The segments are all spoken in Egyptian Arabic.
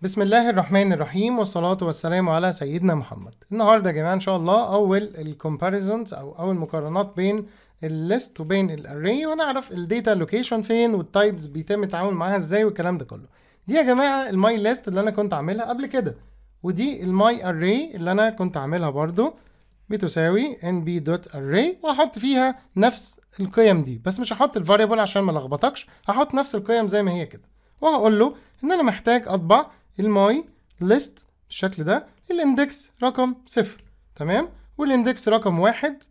بسم الله الرحمن الرحيم والصلاة والسلام على سيدنا محمد النهاردة يا جماعة إن شاء الله أول الكومباريزونز أو أول مقارنات بين الليست وبين الاري ونعرف الداتا لوكيشن فين والتايبس بيتم التعامل معاها ازاي والكلام ده كله دي يا جماعة الماي ليست اللي أنا كنت عاملها قبل كده ودي الماي اري اللي أنا كنت عاملها برضو بتساوي nb.array وهحط فيها نفس القيم دي بس مش هحط الفاريبل عشان ما لخبطكش هحط نفس القيم زي ما هي كده وهقول له ان انا محتاج اطبع الماي ليست بالشكل ده الاندكس رقم صفر تمام والاندكس رقم واحد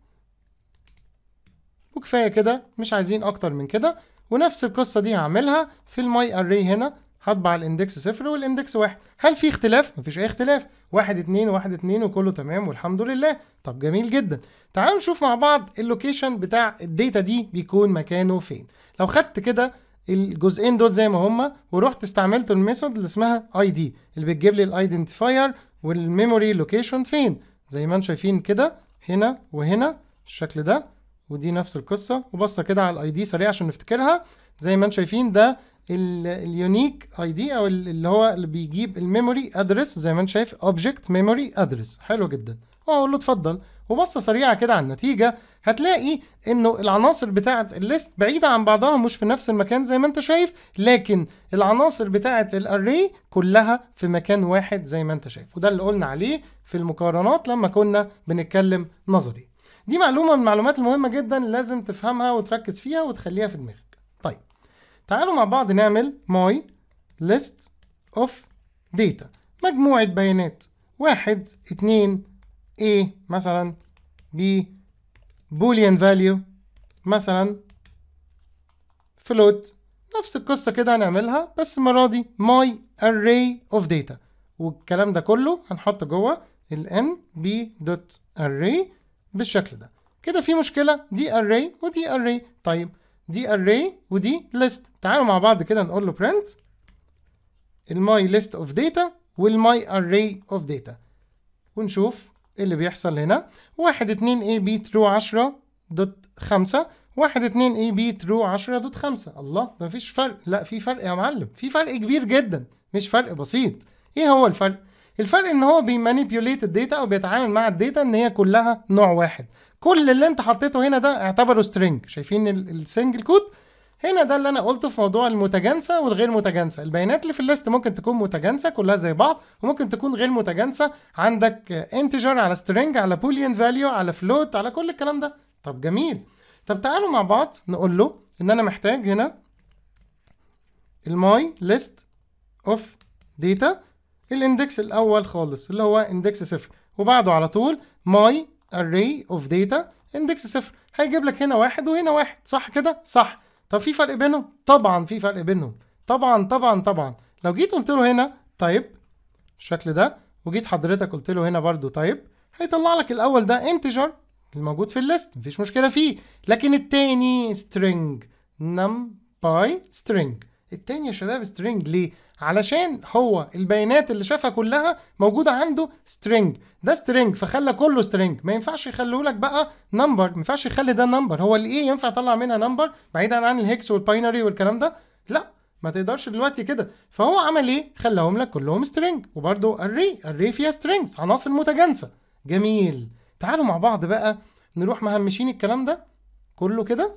وكفايه كده مش عايزين اكتر من كده ونفس القصه دي هعملها في الماي اري هنا هطبع الاندكس صفر والاندكس واحد هل في اختلاف مفيش اي اختلاف واحد اتنين واحد اتنين وكله تمام والحمد لله طب جميل جدا تعالوا نشوف مع بعض اللوكيشن بتاع الداتا دي بيكون مكانه فين لو خدت كده الجزئين دول زي ما هما ورحت استعملت الميثود اللي اسمها اي دي اللي بتجيب لي الايدنتيفاير والميموري لوكيشن فين زي ما انتم شايفين كده هنا وهنا بالشكل ده ودي نفس القصه وبصه كده على الاي دي سريع عشان نفتكرها زي ما انتم شايفين ده اليونيك اي دي او اللي هو اللي بيجيب الميموري ادرس زي ما انت شايف اوبجكت ميموري ادرس حلو جدا واقول له اتفضل وبصه سريعه كده على النتيجه هتلاقي انه العناصر بتاعه الليست بعيده عن بعضها مش في نفس المكان زي ما انت شايف لكن العناصر بتاعه الاري كلها في مكان واحد زي ما انت شايف وده اللي قلنا عليه في المقارنات لما كنا بنتكلم نظري دي معلومه من المعلومات المهمه جدا لازم تفهمها وتركز فيها وتخليها في دماغك طيب تعالوا مع بعض نعمل my list of data مجموعة بيانات واحد اتنين A مثلا B boolean value مثلا float نفس القصة كده هنعملها بس المرة دي my array of data والكلام ده كله هنحط جوه ال nb.array بالشكل ده كده في مشكلة دي array ودي array طيب دي array ودي list تعالوا مع بعض كده نقول له print الماي list of data والماي array of data ونشوف ايه اللي بيحصل هنا واحد اتنين a b true عشرة دوت خمسة واحد اتنين a b true عشرة دوت خمسة الله ده مفيش فرق لا في فرق يا معلم في فرق كبير جدا مش فرق بسيط ايه هو الفرق الفرق ان هو بيمانيبيوليت الداتا او بيتعامل مع الداتا ان هي كلها نوع واحد كل اللي انت حطيته هنا ده اعتبره سترينج شايفين السنجل كود هنا ده اللي انا قلته في موضوع المتجانسه والغير متجانسه البيانات اللي في الليست ممكن تكون متجانسه كلها زي بعض وممكن تكون غير متجانسه عندك انتجر على سترينج على بوليان فاليو على فلوت على كل الكلام ده طب جميل طب تعالوا مع بعض نقول له ان انا محتاج هنا الماي ليست اوف داتا الاندكس الاول خالص اللي هو اندكس صفر وبعده على طول ماي array of data اندكس صفر هيجيب لك هنا واحد وهنا واحد صح كده صح طب في فرق بينهم طبعا في فرق بينهم طبعا طبعا طبعا لو جيت قلت له هنا طيب بالشكل ده وجيت حضرتك قلت له هنا برضو طيب هيطلع لك الاول ده انتجر الموجود في الليست مفيش مشكله فيه لكن التاني string num by string التاني يا شباب string ليه علشان هو البيانات اللي شافها كلها موجوده عنده string ده string فخلى كله string ما ينفعش يخليه لك بقى نمبر ما ينفعش يخلي ده نمبر هو الايه ينفع يطلع منها نمبر بعيدا عن الهكس والباينري والكلام ده لا ما تقدرش دلوقتي كده فهو عمل ايه خلاهم لك كلهم string وبرده array array فيها strings عناصر متجانسه جميل تعالوا مع بعض بقى نروح مهمشين الكلام ده كله كده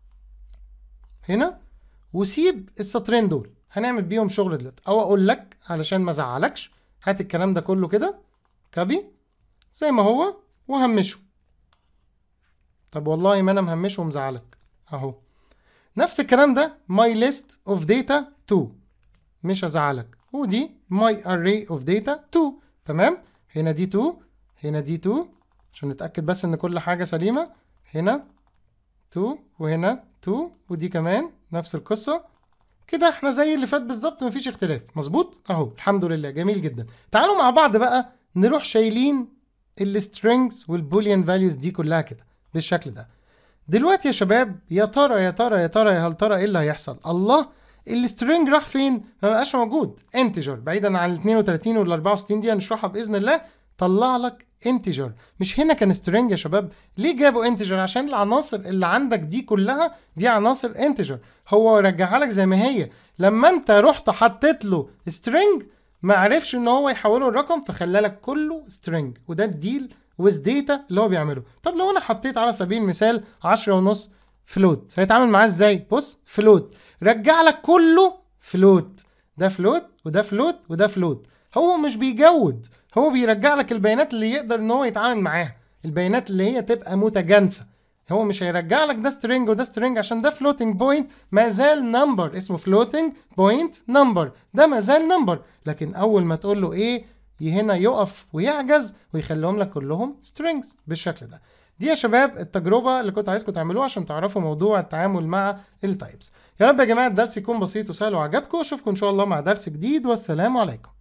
هنا وسيب السطرين دول هنعمل بيهم شغل دلوقتي او اقول لك علشان ما ازعلكش هات الكلام ده كله كده كابي زي ما هو وهمشه طب والله ما انا مهمشه ومزعلك اهو نفس الكلام ده my list of data 2 مش هزعلك ودي my array of data 2 تمام هنا دي 2 هنا دي 2 عشان نتاكد بس ان كل حاجه سليمه هنا 2 وهنا 2 ودي كمان نفس القصه كده احنا زي اللي فات بالظبط مفيش اختلاف مظبوط اهو الحمد لله جميل جدا تعالوا مع بعض بقى نروح شايلين السترينجز والبوليان فاليوز دي كلها كده بالشكل ده دلوقتي يا شباب يا ترى يا ترى يا ترى يا هل ترى ايه اللي هيحصل الله السترينج راح فين ما بقاش موجود انتجر بعيدا عن ال 32 وال 64 دي هنشرحها باذن الله طلع لك انتجر مش هنا كان سترينج يا شباب ليه جابوا انتجر عشان العناصر اللي عندك دي كلها دي عناصر انتجر هو رجعها لك زي ما هي لما انت رحت حطيت له سترينج ما عرفش ان هو يحوله الرقم فخلى لك كله string وده الديل with data اللي هو بيعمله طب لو انا حطيت على سبيل المثال 10 ونص فلوت هيتعامل معاه ازاي بص فلوت رجع لك كله فلوت ده فلوت وده فلوت وده فلوت هو مش بيجود هو بيرجع لك البيانات اللي يقدر ان هو يتعامل معاها البيانات اللي هي تبقى متجانسه هو مش هيرجع لك ده سترينج وده سترينج عشان ده فلوتنج بوينت ما زال نمبر اسمه فلوتنج بوينت نمبر ده ما زال نمبر لكن اول ما تقول له ايه هنا يقف ويعجز ويخليهم لك كلهم سترينجز بالشكل ده دي يا شباب التجربة اللي كنت عايزكم تعملوها عشان تعرفوا موضوع التعامل مع التايبس يا رب يا جماعة الدرس يكون بسيط وسهل وعجبكم اشوفكم ان شاء الله مع درس جديد والسلام عليكم